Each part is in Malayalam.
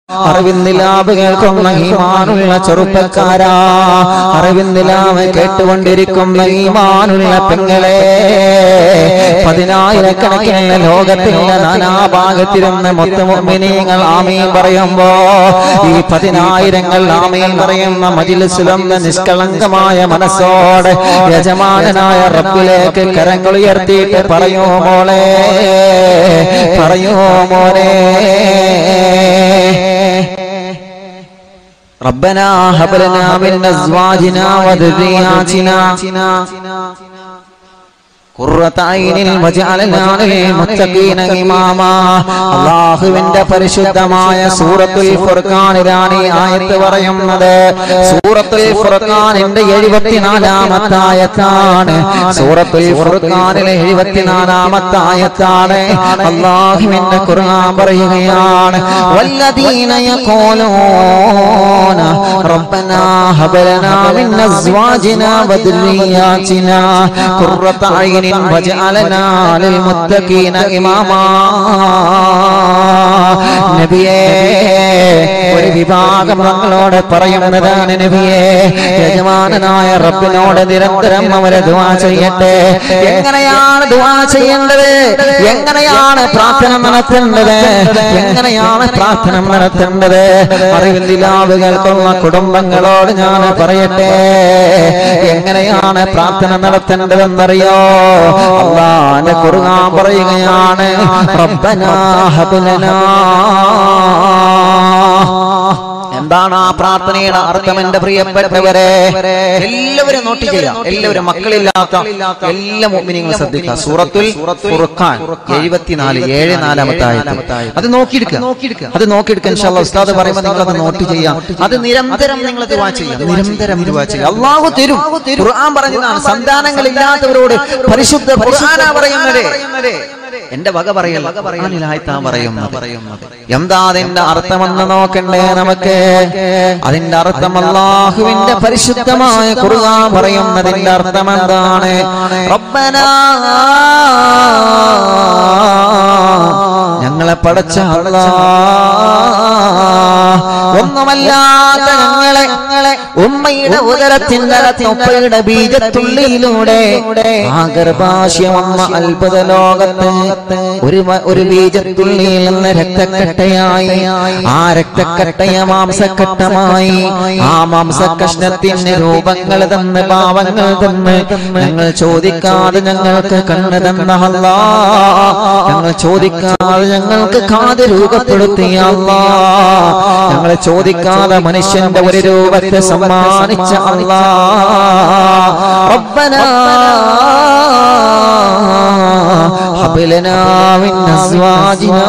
അറിവിന്ദിലാവ് കേൾക്കുന്ന ഈമാനുള്ള ചെറുപ്പക്കാരാ അറിവിന്ദിലാവ് കേട്ടുകൊണ്ടിരിക്കുന്ന ഈമാനുള്ള പെങ്ങളെ പതിനായിരക്കണക്കിന് ലോകത്തിന്റെ നാനാഭാഗത്തിരുന്ന് മൊത്തമൊമിനിയങ്ങൾ ആമീൻ പറയുമ്പോ ഈ പതിനായിരങ്ങൾ ആമീൻ പറയുന്ന മജിലിസിലൊന്ന് നിഷ്കളങ്കമായ മനസ്സോടെ യജമാനനായ റബ്ബിലേക്ക് കരങ്ങൾ ഉയർത്തിയിട്ട് പറയൂ മോളെ പറയൂ മോനെ ربنا هب لنا من ازواجنا وذرياتنا ഖുർറത ഐനിൽ വജഅലനാ ലിൽമുത്തഖീന ഇമാമാ അല്ലാഹുവിന്റെ പരിശുദ്ധമായ സൂറത്തുൽ ഫുർഖാനിലാണ് ഈ ആയത്ത് പറയുന്നത് സൂറത്തുൽ ഫുർഖാനിന്റെ 74ാമത്തെ ആയത്താണ് സൂറത്തുൽ ഫുർഖാനിലെ 74ാമത്തെ ആയത്താണ് അല്ലാഹുവിന്റെ ഖുർആൻ പറയുകയാണ് വല്ലദീന യഖൂലൂന റബ്ബനാ ഹബ് ലനാ മിൻ അസ്വാജിനാ വദുരിയാതിനാ ഖുർറത ഐനിൻ വജഅലനാ ലിൽമുത്തഖീന ഇമാമാ നബിയേ ഒരു വിഭാഗം ഞങ്ങളോട് പറയുന്നതാണ് നബിയേ യജമാനനായ റബ്ബിനോട് നിരന്തരം അവരെ ദുആ ചെയ്യട്ടെ എങ്ങനെയാണ് ദുആ ചെയ്യേണ്ടത് എങ്ങനെയാണ് പ്രാർത്ഥന നടത്തേണ്ടത് എങ്ങനെയാണ് പ്രാർത്ഥന നടത്തേണ്ടത് അറിവില്ലാവ് കേൾക്കുന്ന കുടുംബങ്ങളോട് ഞാൻ പറയട്ടെ എങ്ങനെയാണ് പ്രാർത്ഥന നടത്തേണ്ടതെന്നറിയോ അള്ളാന്റെ കുറുകാൻ പറയുകയാണ് റബ്ബനാ ഹബ്ലനാ എന്താണ് ആ പ്രാർത്ഥനയുടെ അർത്ഥം എന്റെ പ്രിയപ്പെട്ടവരെ എല്ലാവരും നോട്ട് ചെയ്യാം എല്ലാവരും മക്കളില്ലാത്ത എല്ലാ മുഅ്മിനീങ്ങളും ശ്രദ്ധിക്കുക സൂറത്തുൽ ഫുർഖാൻ എഴുപത്തിനാല് ഏഴ് നാലാമത്തെ ആയത്ത് അത് നോക്കിയെടുക്കുക അത് നോക്കിയെടുക്കുക ഇൻഷാല്ലാ ഉസ്താദ് പറയുമ്പോൾ നിങ്ങൾ അത് നോട്ട് ചെയ്യാം അത് നിരന്തരം നിങ്ങൾ ദുആ ചെയ്യാം നിരന്തരം ദുആ ചെയ്യാം അള്ളാഹു തരും ഖുർആൻ പറഞ്ഞതാണ് സന്താനങ്ങളില്ലാത്തവരോട് പരിശുദ്ധ ഖുർആനാ പറയുന്നത് എന്റെ വക പറയല്ല ഖുർആനിലായിട്ടാ പറയുന്നത് എന്താ അതിന്റെ അർത്ഥമെന്ന് നോക്കണ്ടേ നമുക്ക് അതിന്റെ അർത്ഥം അള്ളാഹുവിന്റെ പരിശുദ്ധമായ ഖുർആൻ പറയുന്നതിന്റെ അർത്ഥം എന്താണ് റബ്ബനാ ഞങ്ങളെ പടച്ച അല്ലാ ഒന്നുമല്ലാത്ത ഞങ്ങളെ ഉമ്മയുടെ ഉദരത്തിന്റെ ഉപ്പയുടെ ബീജത്തുള്ളിയിലൂടെ ആ ഗർഭാശയം വന്ന അത്ഭുത ലോകത്ത് ഒരു മ- ഒരു ബീജത്തുള്ളിയിൽ നിന്ന് രക്തക്കട്ടയായി ആ രക്തക്കട്ടയ മാംസക്കട്ടമായി ആ മാംസകഷ്ണത്തിന് രൂപങ്ങൾ തന്ന് ഭാവങ്ങൾ തന്ന് ഞങ്ങൾ ചോദിക്കാതെ ഞങ്ങൾക്ക് കണ്ണ് തന്ന അല്ലാ ഞങ്ങൾ ചോദിക്കാതെ ഞങ്ങൾക്ക് കാത് രൂപപ്പെടുത്തിയ അല്ലാ ഞങ്ങൾ ചോദിക്കാതെ മനുഷ്യന്റെ ഒരു രൂപത്തെ സമ്മാനിച്ച അല്ലാ റബ്ബനാ ഹബ് ലനാ മിൻ അസ്വാജിനാ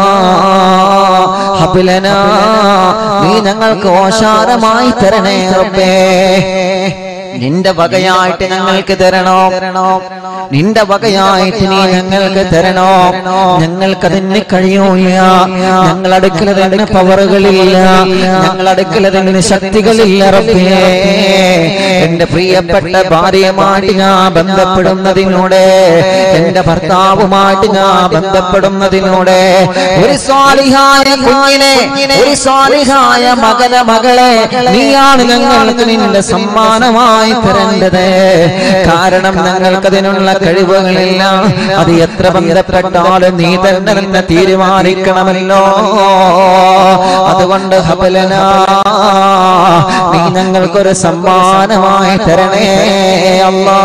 ഹബ് ലനാ നീ ഞങ്ങൾക്ക് ഓശാരമായി തരണേ റബ്ബേ നിന്റെ വകയായിട്ട് ഞങ്ങൾക്ക് തരണോ നിന്റെ വകയായിട്ട് നീ ഞങ്ങൾക്ക് തരണോ ഞങ്ങൾക്കതിന് കഴിയൂല ഞങ്ങൾ അടുക്കൽ തന്നെ പവറുകളില്ല ഞങ്ങൾ അടുക്കൽ തന്നെ ശക്തികളില്ല റബ്ബേ എന്റെ പ്രിയപ്പെട്ട ഭാര്യയുമായിട്ട് ഞാൻ ബന്ധപ്പെടുന്നതിലൂടെ എന്റെ ഭർത്താവുമായിട്ട് ഞാൻ ബന്ധപ്പെടുന്നതിലൂടെ ഒരു സ്വാലിഹായ കുഞ്ഞിനെ ഒരു സ്വാലിഹായ മകന മകളെ നീയാണ് ഞങ്ങൾക്ക് നിന്റെ സമ്മാനമായി തരേണ്ടത് കാരണം ഞങ്ങൾക്കതിനുള്ള കഴിവുകളില്ല അത് എത്ര ബന്ധപ്പെട്ടാലും നീ തന്നെ തന്നെ തീരുമാനിക്കണമല്ലോ അതുകൊണ്ട് ഹബലന നീ ഞങ്ങൾക്കൊരു സമ്മാനമായി തരണേ അല്ലാ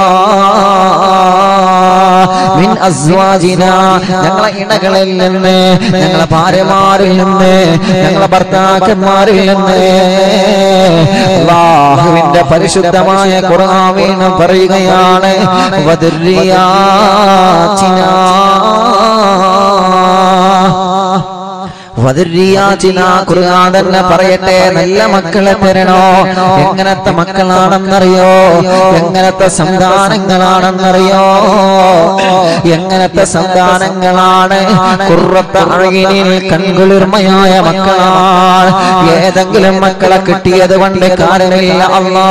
മിൻ അസ്വാജിന ഞങ്ങളെ ഇണകളിൽ നിന്ന് ഞങ്ങളെ ഭാര്യമാരിൽ നിന്ന് ഞങ്ങളെ ഭർത്താക്കന്മാരിൽ നിന്ന് അല്ലാഹുവിന്റെ പരിശുദ്ധമായ ഖുർആൻ പറയുകയാണ് വദുരിയാതിന വദുരിയാതിന ഖുർആൻ തന്നെ പറയട്ടെ നല്ല മക്കളെ തരണോ എങ്ങനത്തെ മക്കളാണെന്നറിയോ എങ്ങനത്തെ സന്താനങ്ങളാണെന്നറിയോ എങ്ങനത്തെ സന്താനങ്ങളാണ് കുറത്ത അഴകിനിൽ കൺകുളിർമയായ മക്കളാണ് ഏതെങ്കിലും മക്കളെ കിട്ടിയത് കൊണ്ട് കാര്യമില്ല അല്ലാ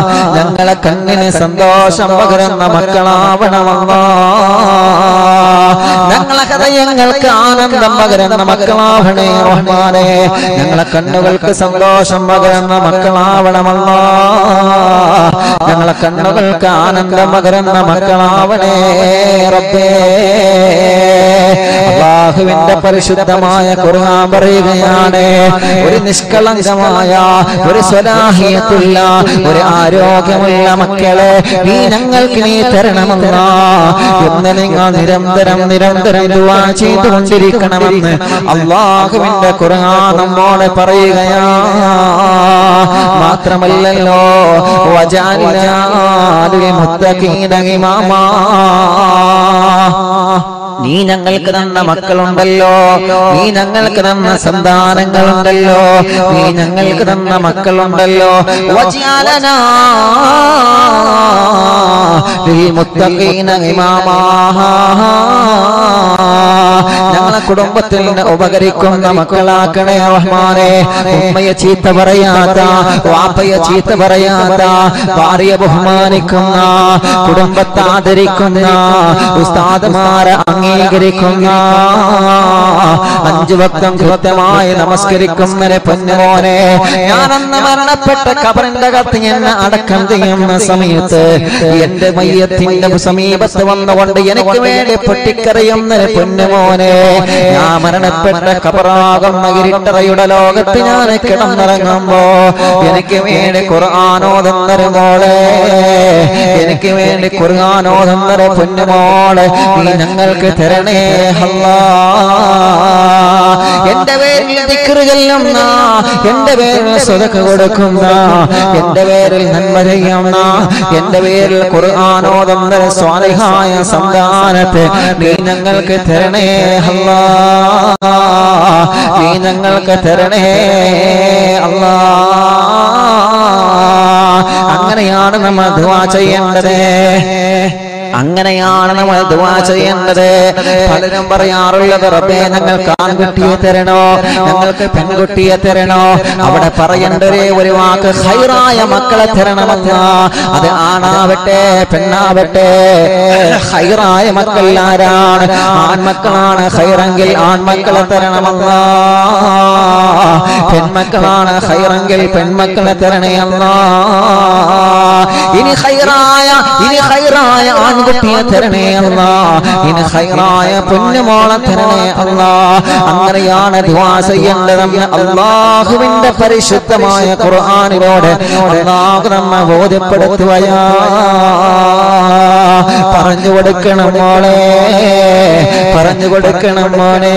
ഞങ്ങളെ കണ്ണിന് സന്തോഷം പകരുന്ന മക്കളാവണമല്ലാ ഞങ്ങളെ ഹൃദയങ്ങൾക്ക് ആനന്ദം പകരുന്ന മക്കളാവണേ റഹ്മാനെ ഞങ്ങളെ കണ്ണുകൾക്ക് സന്തോഷം പകരുന്ന മക്കളാവണമല്ല ഞങ്ങളെ കണ്ണുകൾക്ക് ആനന്ദം പകരുന്ന മക്കളാവണേ റബ്ബേ അള്ളാഹുവിന്റെ പരിശുദ്ധമായ ഖുർആൻ പറയുകയാണ് ഒരു നിഷ്കളങ്കമായ ഒരു സ്വലാഹിയത്തുള്ള ഒരു ആരോഗ്യമുള്ള മക്കളെ നീ ഞങ്ങൾക്ക് നീ തരണമെന്ന എന്ന് നിങ്ങൾ നിരന്തരം നിരന്തരം ദുആ ചെയ്തുകൊണ്ടിരിക്കണമെന്ന് അള്ളാഹുവിന്റെ ഖുർആൻ നമ്മോട് പറയുകയാ മാത്രമല്ലല്ലോ വജാലിനാലിൽ മുത്തഖീന ഇമാമാ നീ ഞങ്ങൾക്ക് തന്ന മക്കളുണ്ടല്ലോ നീ ഞങ്ങൾക്ക് തന്ന സന്താനങ്ങളുണ്ടല്ലോ നീ ഞങ്ങൾക്ക് തന്ന മക്കളുണ്ടല്ലോ വജാലനാ للمتقين إماما ഞങ്ങളെ കുടുംബത്തിൽ നിന്ന് ഉപകരിക്കുന്ന മക്കളാക്കണേ റഹ്മാനെ ഉമ്മയെ ചീത്ത പറയാത്ത വാപ്പയെ ചീത്ത പറയാത്ത ഭാര്യയെ ബഹുമാനിക്കുന്ന കുടുംബത്തെ ആദരിക്കുന്ന ഉസ്താദമാരെ അംഗീകരിക്കുന്ന അഞ്ചു ഭക്തം കൃത്യമായി നമസ്കരിക്കുന്നതിനെ പൊന്നുമോനെ ഞാനന്ന് മരണപ്പെട്ട കബറിന്റെ കത്ത് എന്നെ അടക്കം ചെയ്യുന്ന സമയത്ത് എന്റെ മയ്യത്തിന്റെ സമീപത്ത് വന്നുകൊണ്ട് എനിക്ക് വേണ്ടി പൊട്ടിക്കറിയുന്നതിന് പൊന്നുമോനെ ഞാൻ മരണപ്പെട്ട കബറാകുന്ന ഇരുട്ടറയുടെ ലോകത്ത് ഞാൻ കിടന്നിറങ്ങുമ്പോ എനിക്ക് വേണ്ടി ഖുർആാനോദന്നൊരു മോളെ എനിക്ക് വേണ്ടി ഖുർആാനോദന്നൊരു പൊന്നുമോളെ നീ ഞങ്ങൾക്ക് തരണേ അല്ലാ എന്റെ പേരിൽ ദിക്റ് ചെല്ലുന്ന എന്റെ പേരിൽ സ്വതക്ക് കൊടുക്കുന്ന എന്റെ പേരിൽ നന്മ ചെയ്യുന്ന എന്റെ പേരിൽ ഖുർആാനോദന്ന സ്വാലിഹായ സന്താനത്തെ നീ ഞങ്ങൾക്ക് തരണേ അല്ലാ നീ ഞങ്ങൾക്ക് തരണേ അല്ലാ അങ്ങനെയാണ് നമ്മൾ ദുആ ചെയ്യേണ്ടത് അങ്ങനെയാണ് നമ്മൾ ദുആ ചെയ്യേണ്ടത് പലരും പറയാറുള്ളത് റബ്ബേ ഞങ്ങൾക്ക് ആൺകുട്ടിയെ തരണോ ഞങ്ങൾക്ക് പെൺകുട്ടിയെ തരണോ അവിടെ പറയേണ്ടത് ഒരു വാക്ക് ഹൈറായ മക്കളെ തരണമെന്ന അത് ആണാവട്ടെ പെണ്ണാവട്ടെ ഹൈറായ മക്കൾ ആരാണ് ആൺമക്കളാണ് ഹൈറെങ്കിൽ ആൺമക്കളെ തരണമെന്ന പെൺമക്കളാണ് ഹൈറെങ്കിൽ പെൺമക്കളെ തരണേ അല്ല ഇനി ഹൈറായ ഇനി ഹൈറായ ആൺകുട്ടിയെ തരണേ അല്ല ഇനി ഹൈറായ പൊന്നുമോളെ തരണേ അല്ല അങ്ങനെയാണ് ദുആ ചെയ്യേണ്ടതെന്ന് അള്ളാഹുവിന്റെ പരിശുദ്ധമായ ഖുർആനിലൂടെ അള്ളാഹു നമ്മെ ബോധ്യപ്പെടുത്തുകയാ പറഞ്ഞു കൊടുക്കണം മോളെ പറഞ്ഞു കൊടുക്കണം മോനെ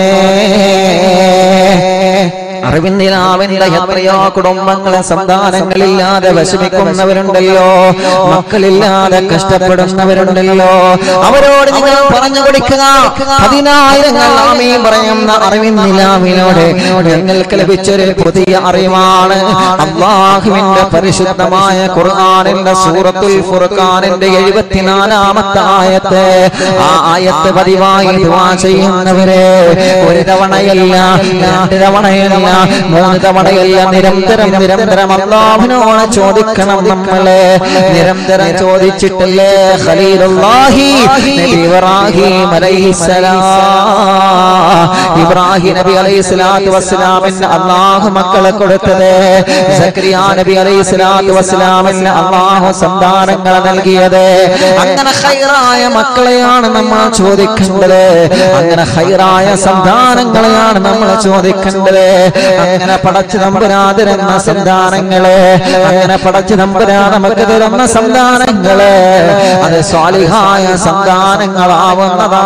അറിവിന്ദിനാവിന്റെ എത്രയോ കുടുംബങ്ങളെ സന്താനങ്ങളില്ലാതെ വിഷമിക്കുന്നവരുണ്ടല്ലോ മക്കളില്ലാതെ കഷ്ടപ്പെടുന്നവരുണ്ടല്ലോ അവരോട് നിങ്ങൾ പറഞ്ഞു കൊടുക്കുക പതിനായിരങ്ങൾ ആമീൻ പറയുന്ന അറിവിന്ദിനാവിനോട് ഞങ്ങൾക്ക് ലഭിച്ചൊരു പുതിയ അറിവാണ് അള്ളാഹുവിന്റെ പരിശുദ്ധമായ ഖുർആാനിന്റെ സൂറത്തുൽ ഫുർഖാനിന്റെ എഴുപത്തിനാലാമത്തെ ആയത്ത് ആ ആയത്ത് പതിവായി ദുആ ചെയ്യുന്നവരെ ഒരു തവണയല്ല രണ്ട് തവണയല്ല മൂന്ന് തവണയല്ല നിരന്തരം നിരന്തരം അള്ളാഹുവിനോട് ചോദിക്കണം നമ്മളെ നിരന്തരം ചോദിച്ചിട്ടില്ലേ ഖലീലുല്ലാഹി നബി ഇബ്രാഹിം അലൈഹിസ്സലാം ഇബ്രാഹിം നബി അലൈഹി സ്വലാത്തു വസ്സലാമിന് അള്ളാഹു മക്കളെ കൊടുത്തത് സക്രിയ നബി അലൈഹി സ്വലാത്തു വസ്സലാമിന് അള്ളാഹു സന്താനങ്ങളെ നൽകിയത് അങ്ങനെ ഹൈറായ മക്കളെയാണ് നമ്മൾ ചോദിക്കേണ്ടത് അങ്ങനെ ഹൈറായ സന്താനങ്ങളെയാണ് നമ്മൾ ചോദിക്കേണ്ടത് അങ്ങനെ പടച്ചു നമ്പുരാതിരുന്ന സന്താനങ്ങളെ അങ്ങനെ പടച്ചു നമ്പുരാ നമുക്ക് തരുന്ന സന്താനങ്ങളെ അത് സ്വാലിഹായ സന്താനങ്ങളാവുന്നതാ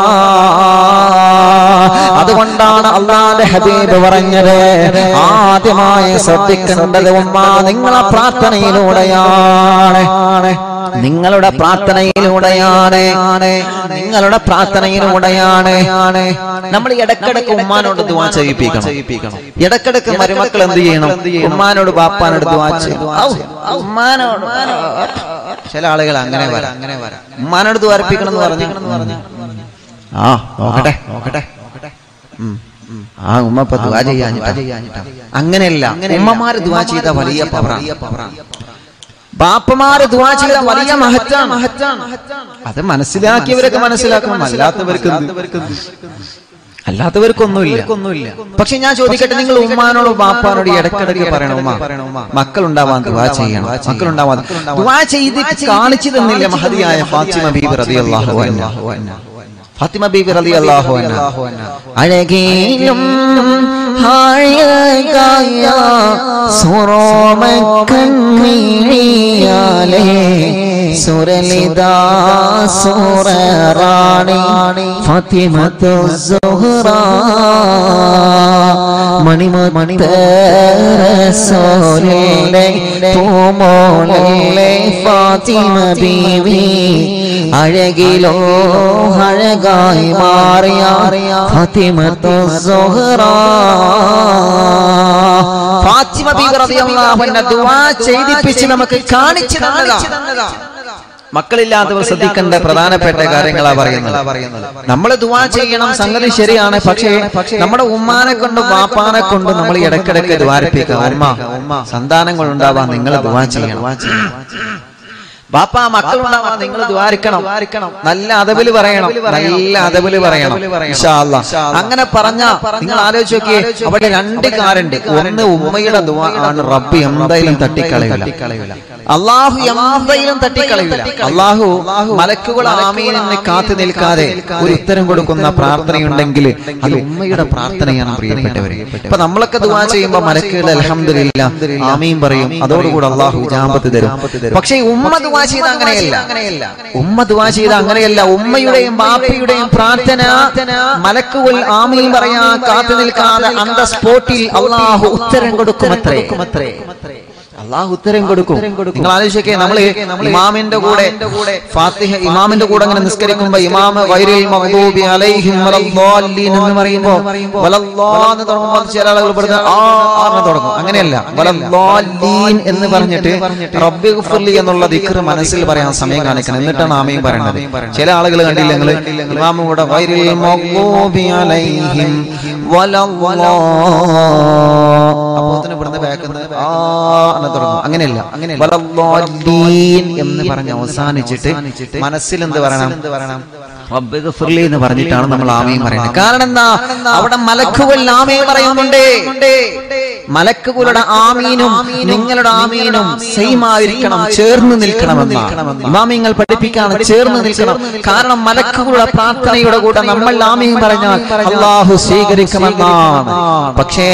അതുകൊണ്ടാണ് അള്ളാന്റെ ഹബീബ് പറഞ്ഞത് ആദ്യമായി ശ്രദ്ധിക്കേണ്ടത് ഉമ്മ നിങ്ങളെ പ്രാർത്ഥനയിലൂടെയാണ് നിങ്ങളുടെ പ്രാർത്ഥനയിലൂടെയാണ് നിങ്ങളുടെ പ്രാർത്ഥനയിലൂടെയാണ് നമ്മൾ ഇടക്കിടക്ക് ഉമ്മാനോട് ദുവാ ചെയ്യിപ്പിക്കണം ഇടക്കിടക്ക് മരുമക്കൾ എന്ത് ചെയ്യണം ഉമ്മാനോട് ബാപ്പാനോട് ദുവാ ചെയ്യണം ഔ, ഉമ്മാനോട് ചില ആളുകൾ അങ്ങനെ വരാം അങ്ങനെ വരാം ഉമ്മാനോട് ദ്വാരപ്പിക്കണം എന്ന് പറഞ്ഞു ആ നോക്കട്ടെ നോക്കട്ടെ ഉം, ഉം. ആ ഉമ്മ ഇപ്പൊ ദുവാ ചെയ്യാഞ്ഞിട്ടാ അങ്ങനെയല്ല ഉമ്മമാര് ദുവാ ചെയ്ത വലിയ പവറാണ് ബാപ്പമാര് ദുവാ ചെയ്ത വലിയ മഹത്താണ് അത് മനസ്സിലാക്കിയവരൊക്കെ മനസ്സിലാക്കണം അല്ലാത്തവർക്ക് എന്ത്? അല്ലാത്തവർക്കൊന്നുമില്ല പക്ഷെ ഞാൻ ചോദിക്കട്ടെ നിങ്ങൾ ഉമ്മാനോടോ ബാപ്പാനോട് ഇടയ്ക്കിടയ്ക്ക് പറയണം ഉമ്മ മക്കളുണ്ടാവാൻ ദുവാ ചെയ്യണം മക്കളുണ്ടാവാൻ ദുവാ ചെയ്ത് കാണിച്ചു തന്നില്ല മഹതിയായ ഫാത്തിമ ബീബി റളിയല്ലാഹു അൻഹ ഫാത്തിമ ബീബി റളിയല്ലാഹു അൻഹ അഴകേലും ഹായകായ സുറോമക്കണ്ണീഴിയാലേ സുരലിതാ സുററാണി ഫാത്തിമത്തു സുഹ്റ മണിമ മണിമോലെ പൂമോലെ ഫാത്തിമ ബീവി അഴകിലോ അഴകായി മാറിയ ഫാത്തിമത്തു സുഹ്റ ഫാത്തിമ ബീവി റളിയല്ലാഹു അൻഹ ദുആ ചെയ്തിപ്പിച്ച് നമുക്ക് കാണിച്ചു തന്നതാ മക്കളില്ലാത്തവർ ശ്രദ്ധിക്കേണ്ട പ്രധാനപ്പെട്ട കാര്യങ്ങളാ പറയുന്നത് നമ്മൾ ദുവാ ചെയ്യണം സംഗതി ശരിയാണ് പക്ഷേ നമ്മുടെ ഉമ്മാനെ കൊണ്ടും വാപ്പാനെ കൊണ്ടും നമ്മൾ ഇടയ്ക്കിടയ്ക്ക് ദ്വാരിപ്പിക്കുക ഉമ്മ സന്താനങ്ങൾ ഉണ്ടാവാൻ നിങ്ങൾ ദുവാ ചെയ്യണം ബാപ്പ മക്കളുണ്ടാവാൻ നിങ്ങൾ ദ്വാരിക്കണം നല്ല അതബില് പറയണം നല്ല അതബില് പറയണം ഇൻഷാ അല്ലാ. അങ്ങനെ പറഞ്ഞ നിങ്ങൾ ആലോചിച്ച് നോക്കിയേ അവിടെ രണ്ട് കാരുണ്ട് ഒന്ന് ഉമ്മയുടെ ദുആ ആണ് റബ്ബ് എന്തായാലും തട്ടിക്കളയില്ല അള്ളാഹു എന്തായാലും തട്ടിക്കളയില്ല അള്ളാഹു മലക്കുകൾ ആമീനെന്ന് കാത്തു നിൽക്കാതെ ഒരു ഉത്തരം കൊടുക്കുന്ന പ്രാർത്ഥനയുണ്ടെങ്കിൽ അത് ഉമ്മയുടെ പ്രാർത്ഥനയാണ് പ്രിയപ്പെട്ടവരെ ഇപ്പൊ നമ്മളൊക്കെ ദുആ ചെയ്യുമ്പോ മലക്കുകൾ അലഹമില്ല ആമീൻ പറയും അതോടുകൂടി അള്ളാഹു ജാമ്പത്ത് തരും പക്ഷേ ഉമ്മ ദുആ ചെയ്ത അങ്ങനെയല്ല ഉമ്മ ദുആ ചെയ്ത അങ്ങനെയല്ല ഉമ്മയുടെയും ബാപ്പയുടെയും പ്രാർത്ഥന മലക്കുകൾ ആമീൻ പറയാ കാത്തു നിൽക്കാതെ അന്ത സ്പോട്ടിൽ അള്ളാഹു ഉത്തരം കൊടുക്കുമത്രേ അള്ളാഹു ഉത്തരം കൊടുക്കും നിങ്ങൾ ആലോചിക്കേ നമ്മള് ഇമാമിന്റെ കൂടെ ഫാത്തിഹ ഇമാമിന്റെ കൂടെ അങ്ങനെ നിസ്കരിക്കുമ്പോ ഇമാമ വൈരിൽ മഗ്ദൂബി അലൈഹിം വലദ്ദാല്ലീൻ എന്ന് പറയുമ്പോ വലല്ലാ എന്ന് തുടങ്ങുമ്പോൾ ചില ആളുകൾ ഇവിടുന്ന് ആ എന്ന് തുടങ്ങും അങ്ങനെയല്ല വലദ്ദാല്ലീൻ എന്ന് പറഞ്ഞിട്ട് റബ്ബി ഗുഫ്ർലി എന്നുള്ള ദിക്ർ മനസ്സിൽ പറയാൻ സമയം കാണിക്കണം എന്നിട്ടാണ് ആമയും പറയുന്നത് ചില ആളുകൾ കണ്ടില്ല നിങ്ങൾ ഇമാമും കൂടെ വൈരിൽ മഗ്ദൂബി അലൈഹിം വലല്ലാ അപ്പോത്തിന് ഇവിടുന്ന് ബാക്കുന്നത് ആ എന്ന് തുടങ്ങും അങ്ങനെയല്ല വലദ്ദാല്ലീൻ എന്ന് പറഞ്ഞ് അവസാനിച്ചിട്ട് മനസ്സിൽ എന്ത് പറയണം റബ്ബ് ഗഫിർലി എന്ന് പറഞ്ഞിട്ടാണ് നമ്മൾ ആമയും പറയുന്നത് കാരണം എന്താ അവിടെ മലക്കുകൾ ആമയും പറയുന്നുണ്ട് മലക്കുകളുടെ ആമീനും നിങ്ങളുടെ ആമീനും സെയിം ആയിരിക്കണം ചേർന്ന് നിൽക്കണമെന്നാണ് ഇമാമിങ്ങൾ പഠിപ്പിക്കാണ് ചേർന്ന് നിൽക്കണം കാരണം മലക്കുകളുടെ പ്രാർത്ഥനയുടെ കൂടെ നമ്മൾ ആമയും പറഞ്ഞാൽ അള്ളാഹു സ്വീകരിക്കുമെന്നാണ് പക്ഷേ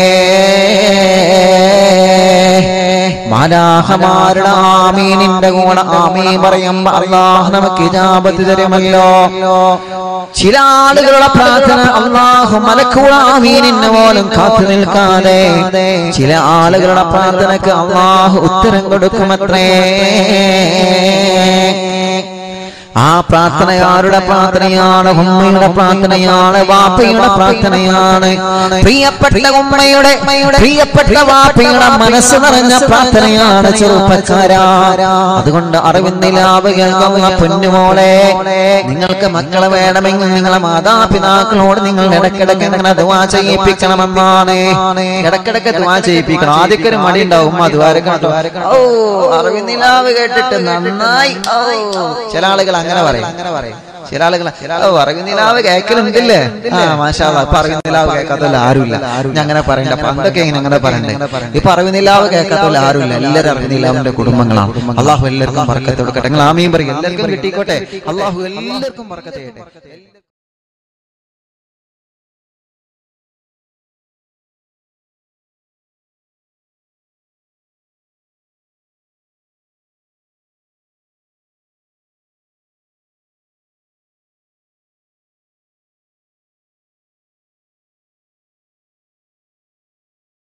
മാലാഹമാരുടെ ആമീനിന്റെ കൂടെ ആമീൻ പറയുമ്പോ അള്ളാഹ് നമുക്ക് ഇജാബത്ത് തരുമല്ലോ ചില ആളുകളുടെ പ്രാർത്ഥന അള്ളാഹു മലക്കുള്ള ആമീനിന് പോലും കാത്തു നിൽക്കാതെ ചില ആളുകളുടെ പ്രാർത്ഥനക്ക് അള്ളാഹു ഉത്തരം കൊടുക്കുമത്രേ ആ പ്രാർത്ഥന ആരുടെ പ്രാർത്ഥനയാണ് ഉമ്മയുടെ പ്രാർത്ഥനയാണ് വാപ്പയുടെ പ്രാർത്ഥനയാണ് പ്രിയപ്പെട്ട ഉമ്മയുടെ പ്രിയപ്പെട്ട വാപ്പയുടെ മനസ്സ് നിറഞ്ഞ പ്രാർത്ഥനയാണ് ചെറുപ്പക്കാരാ അതുകൊണ്ട് അറിവിന്നിലാവ് കേൾക്കുന്ന പൊന്നുമോളെ നിങ്ങൾക്ക് മക്കളെ വേണമെങ്കിൽ നിങ്ങളെ മാതാപിതാക്കളോട് നിങ്ങൾ ഇടക്കിടക്ക് നിങ്ങളെ ദുവാ ചെയ്യിപ്പിക്കണമെന്നാണ് ഇടക്കിടക്ക് ദുവാ ചെയ്യിപ്പിക്കണം ആദ്യമൊക്കെ ഒരു മടി ഉണ്ടാവും ഉമ്മ ദ്വാരക്കണം ഓ അറിവിന്നിലാവ് കേട്ടിട്ട് നന്നായി ഓ ചില ആളുകൾ അങ്ങനെ പറയും ചില ആളുകൾ ഓ അറിവിനിലാവ് കേൾക്കലുണ്ടല്ലേ ആ മാഷാല്ല ഇപ്പൊ അറിവിനിലാവ് കേൾക്കാത്തല്ല ആരുമില്ല ഞാൻ അങ്ങനെ പറയണ്ട പണ്ടൊക്കെ ഇങ്ങനെ അങ്ങനെ പറയണ്ടേ ഇപ്പൊ അറിവിനിലാവ് കേൾക്കാത്തല്ല ആരുമില്ല എല്ലാവരും അറിവിനിലാവിന്റെ കുടുംബങ്ങളാണ് അള്ളാഹു എല്ലാവർക്കും പറക്കത്തെ കൊടുക്കട്ടെ നിങ്ങൾ ആമീൻ പറയും എല്ലാവർക്കും കിട്ടിക്കോട്ടെ അള്ളാഹു എല്ലാവർക്കും പറക്കത്തെ ചെയ്യട്ടെ